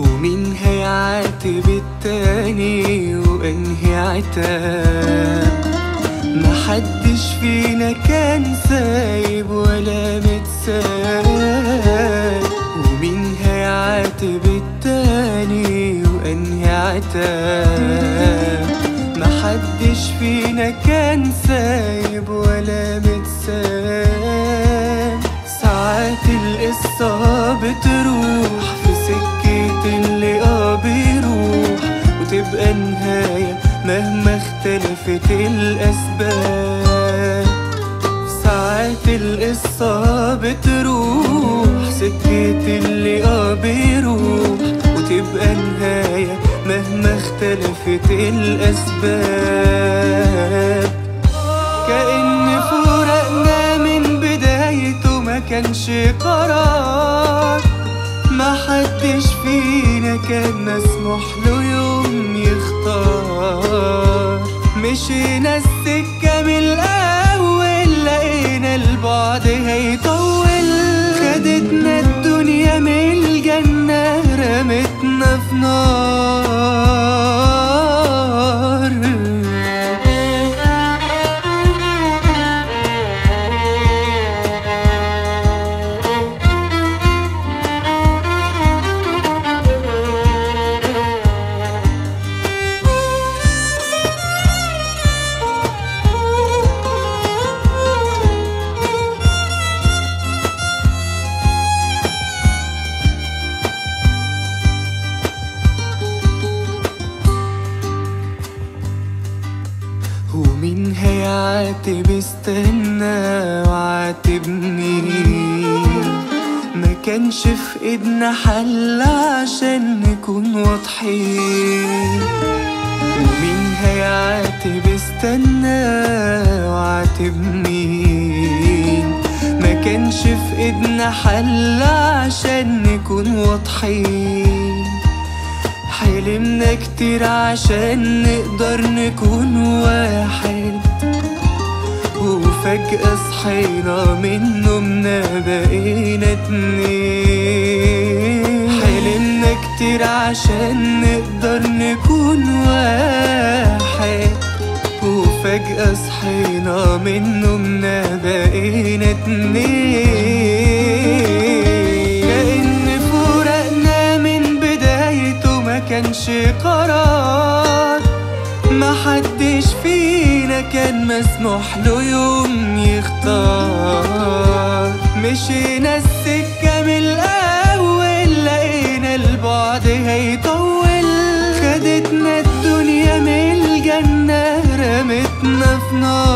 ومين هيعاتب التاني وانهي عتاب محدش فينا كان سايب ولا متساب ومين هيعاتب التاني وانهي عتاب محدش فينا كان سايب ولا متساب ساعات القصة بتروح في سكة اللي اه بيروح وتبقى نهاية مهما اختلفت الأسباب ساعات القصة بتروح سكة اللي اه بيروح وتبقى نهاية مهما اختلفت الأسباب كأن فراقنا من بدايته ما كانش قرار ما حدش فينا كان مسموح له يوم يختار مشينا السكة من الأول لقينا البعد هيطول خدتنا الدنيا من الجنة رمتنا في نار ومين هيعاتب استنى وعاتبني ما كانش في ايدنا حل عشان نكون واضحين ومين هيعاتب استنى وعاتبني ما كانش في ايدنا حل عشان نكون واضحين حلمنا كتير عشان نقدر نكون واحد وفجأة صحينا من نومنا بقينا اتنين حلمنا كتير عشان نقدر نكون واحد وفجأة صحينا من نومنا بقينا اتنين كأن فراقنا من بدايته ما كانش قرار ما حدش فينا كان مسموح له يوم يختار مشينا السكة من الأول لقينا البعد هيطول خدتنا الدنيا من الجنة رمتنا في نار